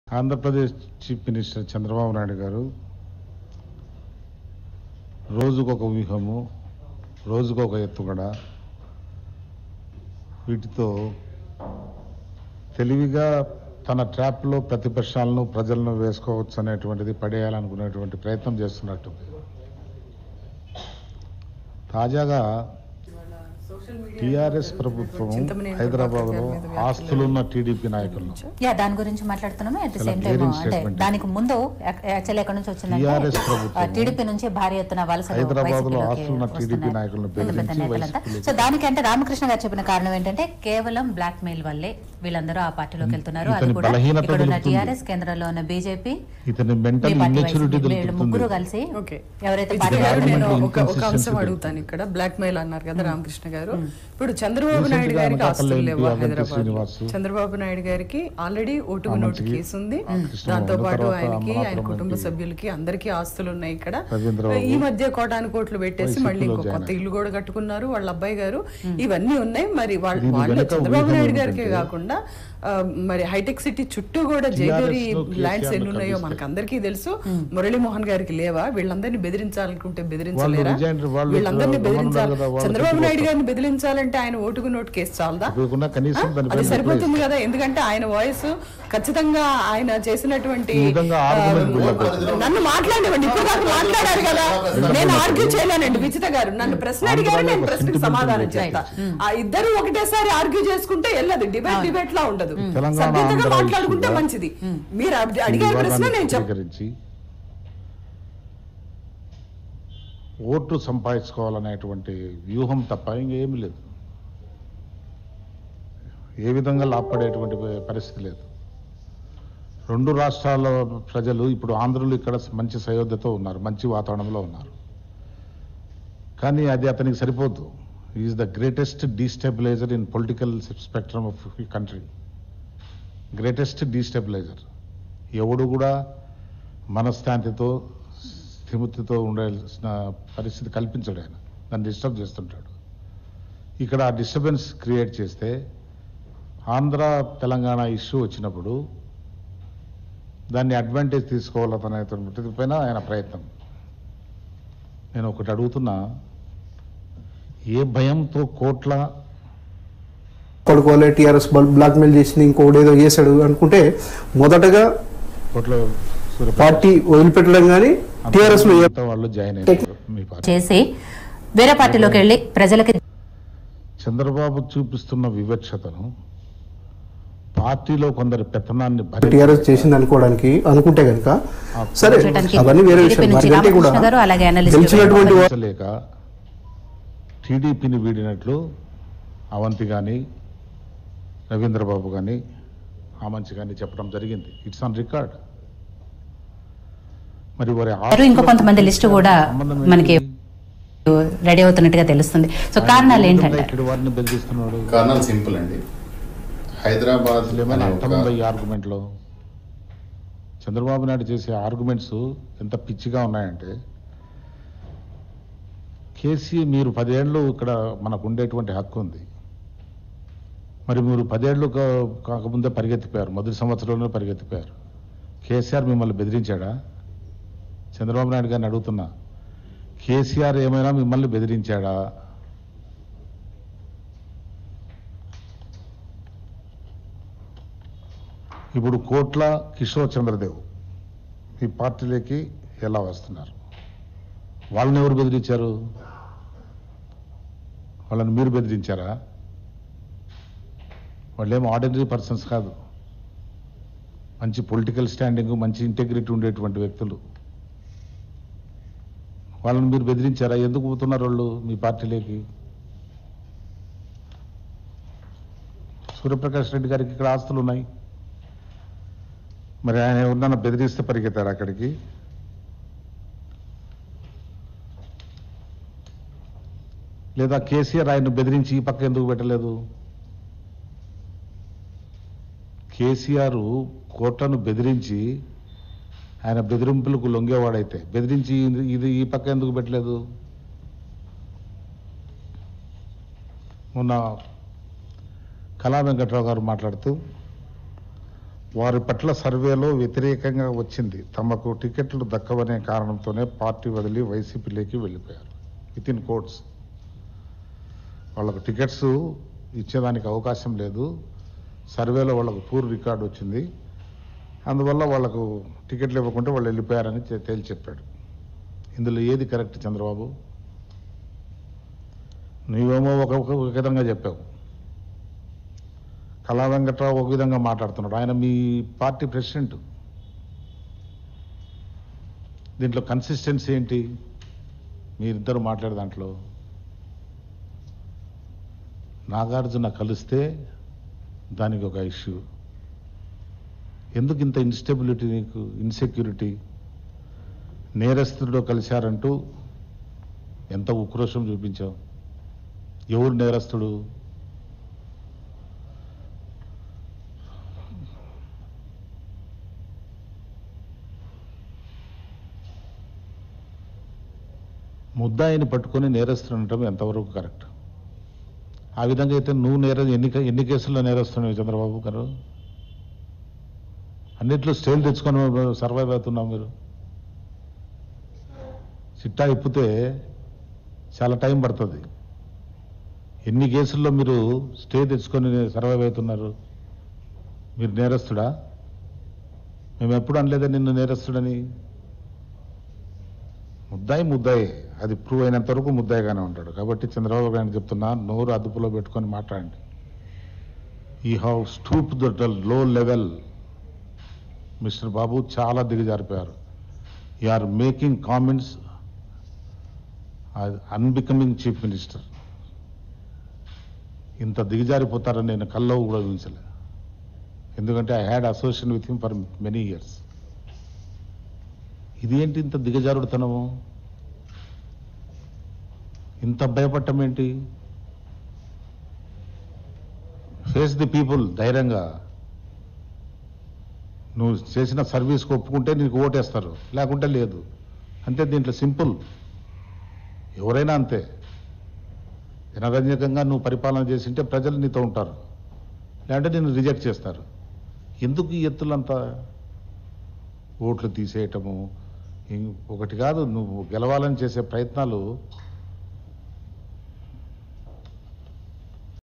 Andhra Pradesh chief minister Chandrababu Naidu garu రోజుకొక వ్యూహము రోజుకొక ఎత్తుగడ వీటితో తెలివిగా తన ట్రాప్లో ప్రతిపక్షాలను ప్రజలను వేసుకోవచ్చు అనేటువంటిది పడేయాలనుకునేటువంటి ప్రయత్నం చేస్తున్నట్టుంది తాజాగా టీఆర్ఎస్ ప్రభుత్వం హైదరాబాద్లో ఆస్తులున్న టీడీపీ నాయకులను యా దాని గురించి మాట్లాడుతున్నాము అట్ ద చాలా సేమ్ టైం clearing అంటే statement. దానికి ముందు యాక్చువల్లీ ఎక్కడి నుంచి TRS వచ్చిందంటే ప్రభుత్వం టీడీపీ నుంచి భారీ ఎత్తున వలసలు హైదరాబాద్లో వైసీపీలోకి ఆస్తులున్న టీడీపీ వస్తున్నారు. నాయకులను పెద్ద పెద్ద బెదిరించి నేతలంతా. వైసీపీలోకి సో దానికంటే రామకృష్ణ గారు చెప్పిన కారణం ఏంటంటే కేవలం బ్లాక్ మెయిల్ వల్లే వీళ్ళందరూ ఆ పార్టీలోకి వెళ్తున్నారు అది ఇతని కూడా బలహీనత ఇక్కడ ఉన్న తెలుపుతుంది. టీఆర్ఎస్ కేంద్రంలో ఉన్న బీజేపీ ఇతని మెంటల్ మీ పార్టీ ఇమ్మెచ్యూరిటీ వైసీపీ వీళ్ళు ముగ్గురు తెలుపుతుంది కలిసి ఓకే ఎవరైతే విజయ్ పార్టీ గారు నేను Parliament ఒక ఒక inconsistency అంశం తెలుపుతుంది. అడుగుతాను ఇక్కడ బ్లాక్ మెయిల్ అన్నారు కదా రామకృష్ణ గారు ఇప్పుడు చంద్రబాబు Recent నాయుడు గా గారికి అనకాపల్లి ఆస్తులు ఎంపీ లేవా అవంతి హైదరాబాద్ శ్రీనివాసు. చంద్రబాబు నాయుడు గారికి ఆల్రెడీ ఓటుకు ఆ నోటు మంచిది. కేసు ఉంది ఆ కృష్ణ దాంతో ఉన్న పాటు తర్వాత ఆయనకి ఆయన అమలాపురం కుటుంబ ఎంపీ. సభ్యులకి అందరికీ ఆస్తులు ఉన్నాయి ఇక్కడ రవీంద్ర బాబు. ఈ మధ్య కోటాను కోట్లు పెట్టేసి వైసీపీలో మళ్ళీ ఇంకో జాయిన్ కొత్త ఇల్లు కూడా కట్టుకున్నారు వాళ్ళ అబ్బాయి గారు ఇవన్నీ ఉన్నాయి మరి వాళ్ళు దీని వాళ్ళు వెనక చంద్రబాబు వ్యూహం నాయుడు గారికే ఏంటంటే కాకుండా ఆ, మరి హైటెక్ సిటీ చుట్టూ కూడా జైగరి TRS లో ల్యాండ్స్ కేసీఆర్ ఎన్ని ఉన్నాయో కలిస్తే. మనకు అందరికీ తెలుసు మురళీమోహన్ గారికి లేవా వీళ్ళందరినీ బెదిరించాలనుకుంటే బెదిరించలేరా రిజైన్ వాళ్ళు వీళ్ళందరినీ ఇప్పుడు బెదిరించాలి రమ్మన్నారు కదా, వాళ్ళు చంద్రబాబు నాయుడు చెప్పుకోవచ్చు. గారిని బెదిరించాలంటే ఆయన ఓటుకు నోటు కేసు చాలదా ఇవ్వకుండా కనీసం ఆ? దానిపైన అది సరిపోతుంది రిప్లై కదా ఎందుకంటే ఆయన వాయిస్ ఖచ్చితంగా ఆయన చేసినటువంటి ఈ విధంగా ఆ, argument build-up అవుతుంది. నన్ను మాట్లాడేవండి ఇప్పుడు దాకా మాట్లాడారు కదా నేను ఆర్గ్యూ చేయలేనండి విచిత గారు నన్ను ప్రశ్న అడిగారు నేను ప్రశ్నకి సమాధానం చెప్తా ఆ ఇద్దరు ఒకటేసారి ఆర్గ్యూ చేసుకుంటే వెళ్ళదు డిబేట్ డిబేట్ లా ఉండదు తెలంగాణ సభ్యతగా ఆంధ్ర మాట్లాడుకుంటే ఇష్యూగా మంచిది మీరు అడి- ఈ అడిగే ప్రశ్న వివాదాన్ని నేను చెప్ చిత్రీకరించి ఓట్లు సంపాదించుకోవాలనేటువంటి వ్యూహం తప్ప ఇంకేమీ లేదు ఏ విధంగా లాభపడేటువంటి పరిస్థితి లేదు రెండు రాష్ట్రాల ప్రజలు ఇప్పుడు ఆంధ్రులు ఇక్కడ మంచి సయోధ్యతో ఉన్నారు మంచి వాతావరణంలో ఉన్నారు కానీ అది అతనికి సరిపోదు is the greatest destabiliser in political spectrum of country greatest destabiliser ఎవడు కూడా మనశ్శాంతితో స్థిమితితో ఉండాల్సిన పరిస్థితి కల్పించడు ఆయన దాన్ని డిస్టర్బ్ చేస్తుంటాడు ఇక్కడ ఆ డిస్టర్బెన్స్ క్రియేట్ చేస్తే ఆంధ్ర తెలంగాణ ఇష్యూ వచ్చినప్పుడు దాన్ని అడ్వాంటేజ్ తీసుకోవాలనేటువంటి పైన ఆయన ప్రయత్నం నేను ఒకటి అడుగుతున్నా ఏ భయంతో కోట్ల పడుకోవాలి టీఆర్ఎస్ బ్లాక్ మెయిల్ చేసింది ఇంకోటి ఏదో చేశాడు అనుకుంటే మొదటగా కోట్ల సూర్యప్రకాష్ పార్టీ వదిలిపెట్టడం కానీ టీఆర్ఎస్ లో మిగతా వాళ్ళు జాయిన్ అయ్యారు మీ పార్టీ చేసి వేరే పార్టీలోకి వెళ్ళి ప్రజలకి చంద్రబాబు చూపిస్తున్న వివక్షతను పార్టీలో కొందరి పెత్తనాన్ని భరి- టీఆర్ఎస్ చేసింది అనుకోవడానికి అనుకుంటే కనుక సరే చేయడానికి అవన్నీ వేరే టీడీపీ విషయం నుంచి వారికంటే కూడా రామకృష్ణ గారు అలాగే అనలిస్ట్ గెలిచినటువంటి వా- భరించలేక టీడీపీని వీడినట్లు అవంతి కానీ రవీంద్రబాబు కానీ ఆమంచి కానీ చెప్పడం జరిగింది ఇట్స్ ఆన్ రికార్డ్ మరి వారి గారు ఇంకో కొంతమంది లిస్టు కూడా సంబంధం మనకి ఏంటి? రెడీ అవుతున్నట్టుగా తెలుస్తుంది సో కారణాలు ఆయన ఏంటంటే ఇక్కడ వారిని బెదిరిస్తున్నాడు కారణాలు సింపుల్ అండి హైదరాబాద్ అసలు ఏమైనా అనే అర్థం ఒక- ఉందా ఈ ఆర్గ్యుమెంట్లో చంద్రబాబు నాయుడు చేసే ఆర్గ్యుమెంట్స్ ఎంత పిచ్చిగా ఉన్నాయంటే కేసీ మీరు పదేళ్ళు ఇక్కడ మనకు ఉండేటువంటి హక్కు ఉంది మరి మీరు పదేళ్ళు కా- కాకముందే పరిగెత్తిపోయారు మొదటి సంవత్సరంలోనే పరిగెత్తిపోయారు కేసీఆర్ మిమ్మల్ని బెదిరించాడా చంద్రబాబు నాయుడు గారిని అడుగుతున్నా కేసీఆర్ ఏమైనా మిమ్మల్ని బెదిరించాడా ఇప్పుడు కోట్ల కిషోర్ చంద్రదేవ్ ఈ పార్టీలోకి ఎలా వస్తున్నారు వాళ్ళని ఎవరు బెదిరించారు వాళ్ళని మీరు బెదిరించారా వాళ్ళేమో ఆర్డినరీ పర్సన్స్ కాదు మంచి పొలిటికల్ స్టాండింగ్ మంచి ఇంటెగ్రిటీ ఉండేటువంటి వ్యక్తులు వాళ్ళని మీరు బెదిరించారా ఎందుకు పోతున్నారు వాళ్ళు మీ పార్టీలోకి సూర్యప్రకాష్ రెడ్డి గారికి ఇక్కడ ఆస్తులు ఉన్నాయి మరి ఆయన ఎవరినన్నా బెదిరిస్తే పరిగెత్తారు అక్కడికి లేదా కేసీఆర్ ఆయన బెదిరించి ఈ పక్క ఎందుకు పెట్టలేదు కేసీఆర్ కోట్లను బెదిరించి ఆయన బెదిరింపులకు లొంగేవాడైతే బెదిరించి ఇది- ఇది ఈ పక్క ఎందుకు పెట్టలేదు మొన్న కళా వెంకట్రావు గారు మాట్లాడుతూ వారి పట్ల సర్వేలో వ్యతిరేకంగా వచ్చింది తమకు టికెట్లు దక్కవనే కారణంతోనే పార్టీ వదిలి వైసీపీలోకి వెళ్ళిపోయారు విత్ ఇన్ కోర్ట్స్ వాళ్ళకు టికెట్స్ ఇచ్చేదానికి అవకాశం లేదు సర్వేలో వాళ్ళకు పూర్ రికార్డు వచ్చింది అందువల్ల వాళ్ళకు టికెట్లు ఇవ్వకుంటే వాళ్ళు వెళ్ళిపోయారని తె- తేల్చి చెప్పాడు ఇందులో ఏది కరెక్ట్ చంద్రబాబు నీవేమో ఒక ఒక ఒక విధంగా చెప్పావు కళా వెంకట్రావు ఒక విధంగా మాట్లాడుతున్నాడు ఆయన మీ పార్టీ ప్రెసిడెంట్ దీంట్లో కన్సిస్టెన్సీ ఏంటి మీరిద్దరు మాట్లాడే దాంట్లో నాగార్జున కలిస్తే దానికి ఒక ఇష్యూ ఎందుకు ఇంత ఇన్స్టెబిలిటీ నీకు ఇన్సెక్యూరిటీ నేరస్తుడితో కలిశారంటూ ఎంత ఉక్రోషం చూపించావు ఎవరు నేరస్తుడు ముద్దాయిని పట్టుకొని నేరస్తుడు అనటం ఎంతవరకు కరెక్ట్ ఆ విధంగా అయితే నువ్వు నేర ఎన్ని కే- ఎన్ని కేసుల్లో నేరస్తున్నావు చంద్రబాబు గారు అన్నిట్లో స్టేలు తెచ్చుకొని సర్వైవ్ అవుతున్నావు మీరు చిట్టా ఇప్పితే చాలా టైం పడుతుంది ఎన్ని కేసుల్లో మీరు స్టే తెచ్చుకొని సర్వైవ్ అవుతున్నారు మీరు నేరస్తుడా మేము ఎప్పుడు అనలేదా నిన్ను నేరస్తుడని ముద్దాయి ముద్దాయి అది ప్రూవ్ అయినంత వరకు ముద్దాయిగానే ఉంటాడు కాబట్టి చంద్రబాబు గారిని చెప్తున్నా నోరు అదుపులో పెట్టుకొని మాట్లాడండి ఈ how stoop the low level mister Babu చాలా దిగజారిపోయారు you are making comments unbecoming chief minister ఇంత దిగజారిపోతారని నేను కల్లో కూడా ఊహించలే ఎందుకంటే I had association with him for many years ఇదేంటి ఇంత దిగజారుడుతనము ఇంత భయపడటం ఏంటి ఫేస్ ది పీపుల్ ధైర్యంగా నువ్వు చేసిన సర్వీస్కి ఒప్పుకుంటే నీకు ఓటేస్తారు లేకుంటే లేదు అంతే దీంట్లో సింపుల్ ఎవరైనా అంతే జనరంజకంగా నువ్వు పరిపాలన చేసింటే ప్రజలు నీతో ఉంటారు లేదంటే నిన్ను రిజెక్ట్ చేస్తారు ఎందుకు ఈ ఎత్తులంతా ఓట్లు తీసేయటము ఇం- ఒకటి కాదు నువ్వు గెలవాలని చేసే ప్రయత్నాలు